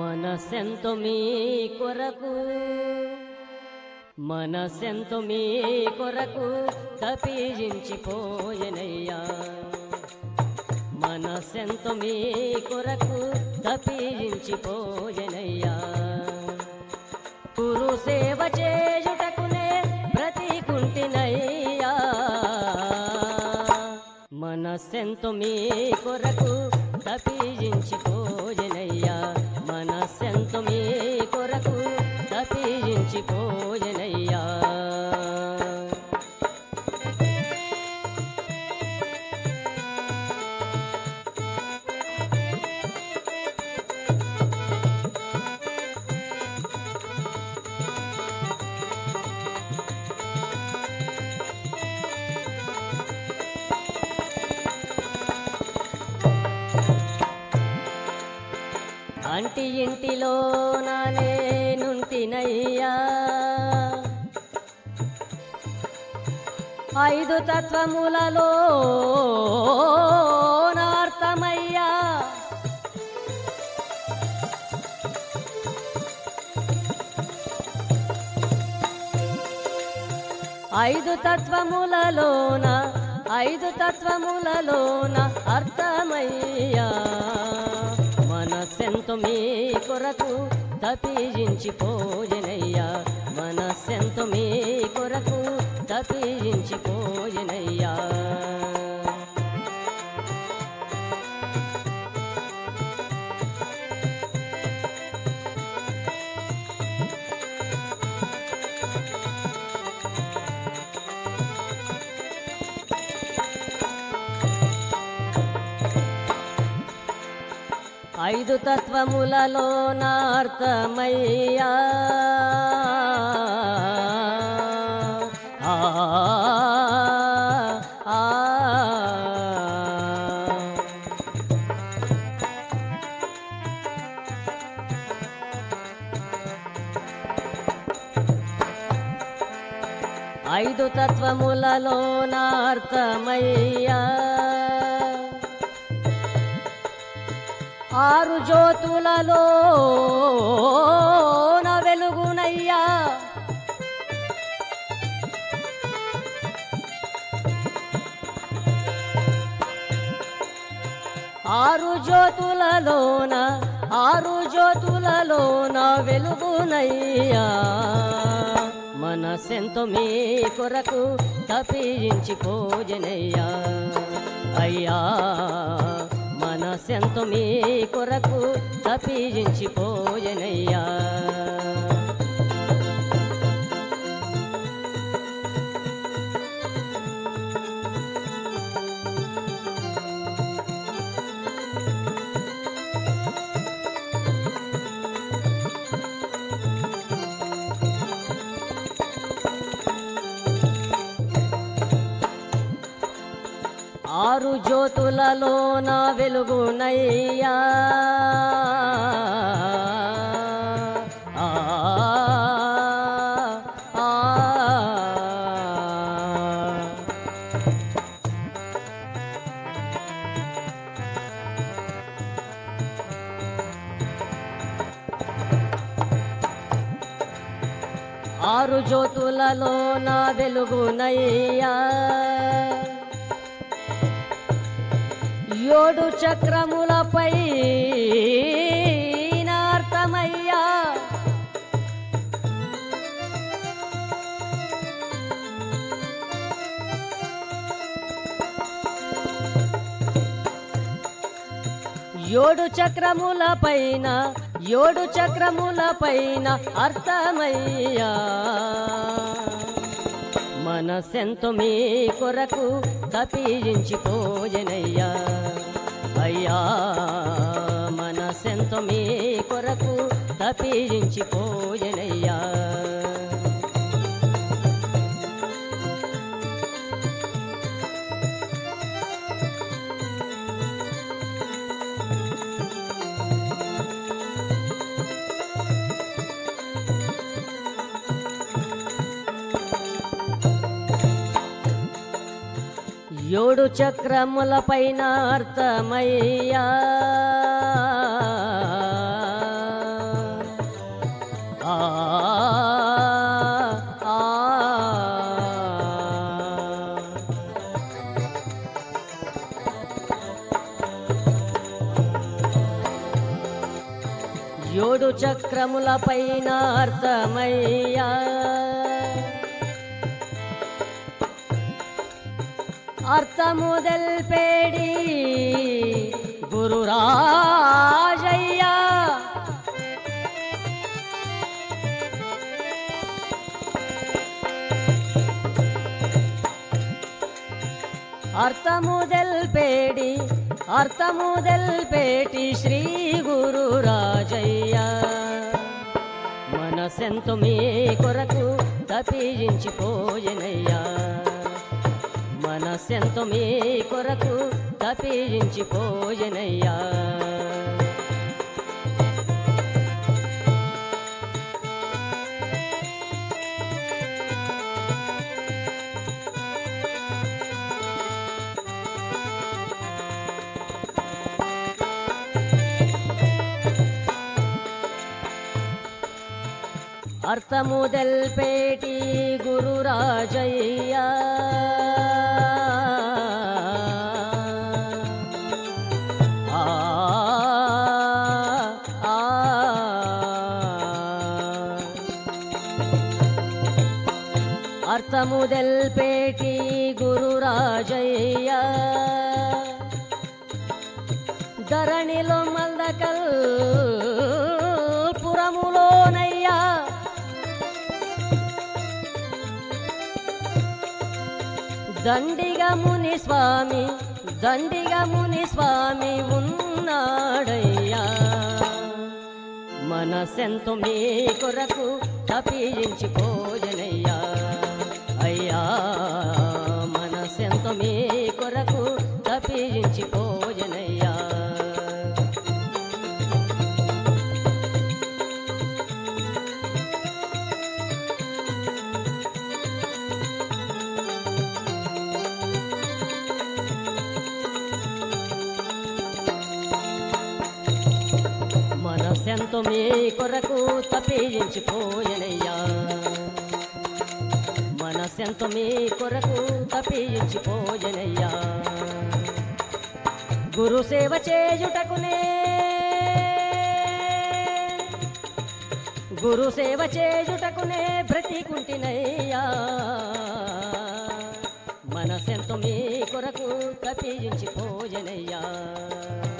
మనసెంతో మీ కొరకు మనసెంతో మీ కొరకు తప్పించిపోయనయ్యా మనసెంతో మీ కొరకు తప్పించిపోయనయ్యా గురు సేవ చేయుటకునే బ్రతికుంటినయ్యా మనసెంతో మీ కొరకు తప్పించిపోయనయ్యా మనసెంతో మీ కొరకు తప్పించిపోయనయ్యా అంటి ఇంటిలో నేనుంటినయ్యా ఐదు తత్వములలో నార్థమయ్యా ఐదు తత్వములలోన ఐదు తత్వములలోన అర్థమయ్యా మనసెంతో మీ కొరకు తప్పించిపోయనయ్యా మనసెంతో మీ కొరకు తప్పించిపోయనయ్యా ఐదు తత్వములలో నార్థమయ్యా ఆ, ఆ, ఐదు తత్వములలో నార్థమయ్యా ఆరు జ్యోతులలో నా వెలుగునయ్యా ఆరు జ్యోతులలోన ఆరు జ్యోతులలోన వెలుగునయ్యా మనసెంతో మీ కొరకు తప్పించిపోజనయ్యా అయ్యా మనసెంతో మీ కొరకు తప్పించిపోయనయ్యా ఆరు జ్యోతులలో నా వెలుగునయ్యా ఆ, ఆ, ఆరు జ్యోతులలో నా వెలుగునయ్యా ఏడు చక్రములపై నార్థమయ్యా ఏడు చక్రముల పైన ఏడు చక్రముల పైన అర్థమయ్యా మనసెంతో మీ కొరకు తప్పించిపోయనయ్యా అయ్యా మనసెంతో మీ కొరకు తప్పించిపోయనయ్యా ఏడు చక్రముల పైన అర్థమయ్యా ఏడు చక్రముల పైన అర్థమయ్యా అర్థము తెల్పేడి గురురాజయ్యా అర్థము తెల్పేడి అర్థము తెల్పేటి శ్రీ గురు రాజయ్య మనసెంతో మీ కొరకు తప్పించిపోయెనయ్యా మనసెంతో మీ కొరకు తప్పించిపోయెనయ్యా అర్థము తెల్పేటి గురు రాజయ్య ఆ, ఆ, అర్థము తెల్పేటి గురు రాజయ్య ధరణిలో మల్దకల్ పురములోనయ్యా దండిగా ముని స్వామి దండిగా ముని స్వామి ఉన్నాడయ్యా మనసెంతో మీ కొరకు తప్పించిపోజనయ్యా అయ్యా మనసెంతో మీ కొరకు తప్పించిపోజనయ్యా మనసెంతో మీ కొరకు తప్పించిపోయనయ్యా మనసెంతో మీ కొరకు తప్పించిపోయనయ్యా గురు సేవ చేయుటకునే గురు సేవ చేయుటకునే బ్రతికుంటినయ్యా మనసెంతో మీ కొరకు తప్పించిపోయనయ్యా